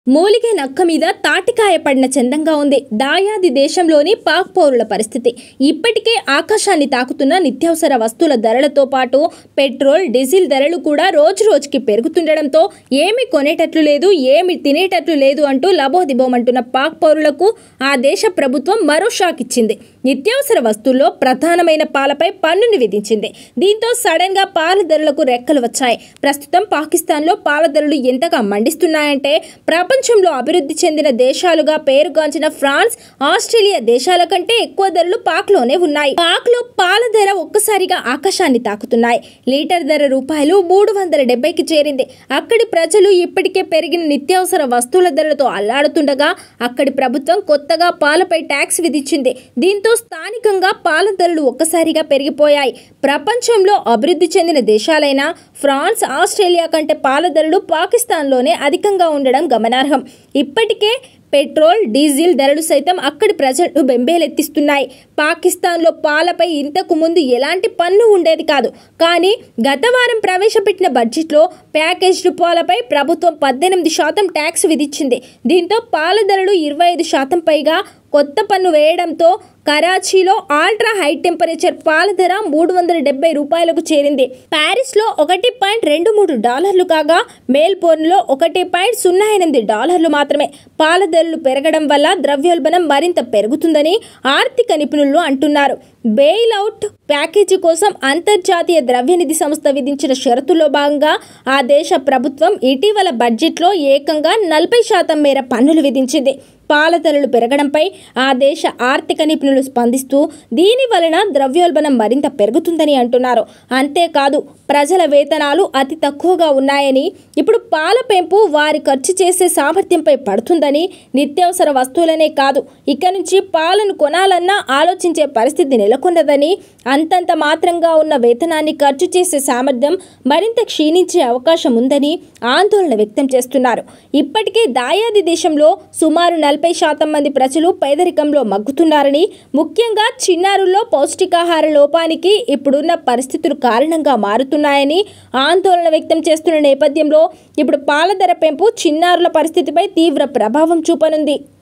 మూలిగే నక్క మీద తాటికాయ పడిన చందంగా ఉంది దాయాది దేశంలోని పాక్ పౌరుల పరిస్థితి ఇప్పటికే ఆకాశాన్ని తాకుతున్న నిత్యావసర వస్తువుల ధరలతో పాటు పెట్రోల్ డీజిల్ ధరలు కూడా రోజు రోజుకి పెరుగుతుండడంతో ఏమి కొనేటట్లు లేదు ఏమి తినేటట్లు లేదు అంటూ లబోదిబోమంటున్న పాక్ పౌరులకు ఆ దేశ ప్రభుత్వం మరో షాక్ ఇచ్చింది నిత్యావసర వస్తువుల్లో ప్రధానమైన పాలపై పన్నుని విధించింది దీంతో సడన్ గా పాల ధరలకు రెక్కలు వచ్చాయి ప్రస్తుతం పాకిస్తాన్లో పాల ధరలు ఎంతగా మండిస్తున్నాయంటే ప్రపంచంలో అభివృద్ధి చెందిన దేశాలుగా పేరుగాంచిన ఫ్రాన్స్ ఆస్ట్రేలియా దేశాల కంటే ఎక్కువ ధరలు పాక్లోనే ఉన్నాయి పాక్లో పాల ధర ఒక్కసారిగా ఆకాశాన్ని తాకుతున్నాయి లీటర్ ధర రూపాయలు మూడు వందల డెబ్బైకి చేరింది అక్కడి ప్రజలు ఇప్పటికే పెరిగిన నిత్యావసర వస్తువుల ధరలతో అల్లాడుతుండగా అక్కడి ప్రభుత్వం కొత్తగా పాలపై ట్యాక్స్ విధించింది దీంతో స్థానికంగా పాల ధరలు ఒక్కసారిగా పెరిగిపోయాయి ప్రపంచంలో అభివృద్ధి చెందిన దేశాలైన ఫ్రాన్స్ ఆస్ట్రేలియా కంటే పాల ధరలు పాకిస్తాన్లోనే అధికంగా ఉండడం గమనార్హం ఇప్పటికే పెట్రోల్ డీజిల్ ధరలు సైతం అక్కడి ప్రజలను బెంబేలెత్తిస్తున్నాయి పాకిస్తాన్లో పాలపై ఇంతకు ముందు ఎలాంటి పన్ను ఉండేది కాదు కానీ గత వారం ప్రవేశపెట్టిన బడ్జెట్లో ప్యాకేజ్డ్ పాలపై ప్రభుత్వం పద్దెనిమిది శాతం ట్యాక్స్ విధించింది దీంతో పాల ధరలు ఇరవై ఐదు శాతం పైగా కొత్త పన్ను వేయడంతో కరాచీలో ఆల్ట్రా హై టెంపరేచర్ పాల ధర మూడు వందల డెబ్బై రూపాయలకు చేరింది ప్యారిస్లో ఒకటి పాయింట్ రెండు మూడు డాలర్లు కాగా మేల్బోర్న్లో ఒకటి పాయింట్ సున్నా ఎనిమిది డాలర్లు మాత్రమే పాల ధరలు పెరగడం వల్ల ద్రవ్యోల్బణం మరింత పెరుగుతుందని ఆర్థిక నిపుణులు అంటున్నారు బెయిల్ అవుట్ ప్యాకేజీ కోసం అంతర్జాతీయ ద్రవ్యనిధి సంస్థ విధించిన షరతుల్లో భాగంగా ఆ దేశ ప్రభుత్వం ఇటీవల బడ్జెట్లో ఏకంగా నలభై శాతం మేర పన్నులు విధించింది పాల ధరలు పెరగడంపై ఆ దేశ ఆర్థిక నిపుణులు స్పందిస్తూ దీని వలన ద్రవ్యోల్బణం మరింత పెరుగుతుందని అంటున్నారు అంతేకాదు ప్రజల వేతనాలు అతి తక్కువగా ఉన్నాయని ఇప్పుడు పాల పెంపు వారి ఖర్చు చేసే సామర్థ్యంపై పడుతుందని నిత్యావసర వస్తువులనే కాదు ఇక నుంచి పాలను కొనాలన్నా ఆలోచించే పరిస్థితి నెలకొన్నదని అంతంత మాత్రంగా ఉన్న వేతనాన్ని ఖర్చు చేసే సామర్థ్యం మరింత క్షీణించే అవకాశం ఉందని ఆందోళన వ్యక్తం చేస్తున్నారు ఇప్పటికే దాయాది దేశంలో సుమారు నలభై శాతం మంది ప్రజలు పేదరికంలో మగ్గుతున్నారని ముఖ్యంగా చిన్నారుల్లో పౌష్టికాహార లోపానికి ఇప్పుడున్న పరిస్థితులు కారణంగా మారుతున్నాయని ఆందోళన వ్యక్తం చేస్తున్న నేపథ్యంలో ఇప్పుడు పాల ధర పెంపు చిన్నారుల పరిస్థితిపై తీవ్ర ప్రభావం చూపనుంది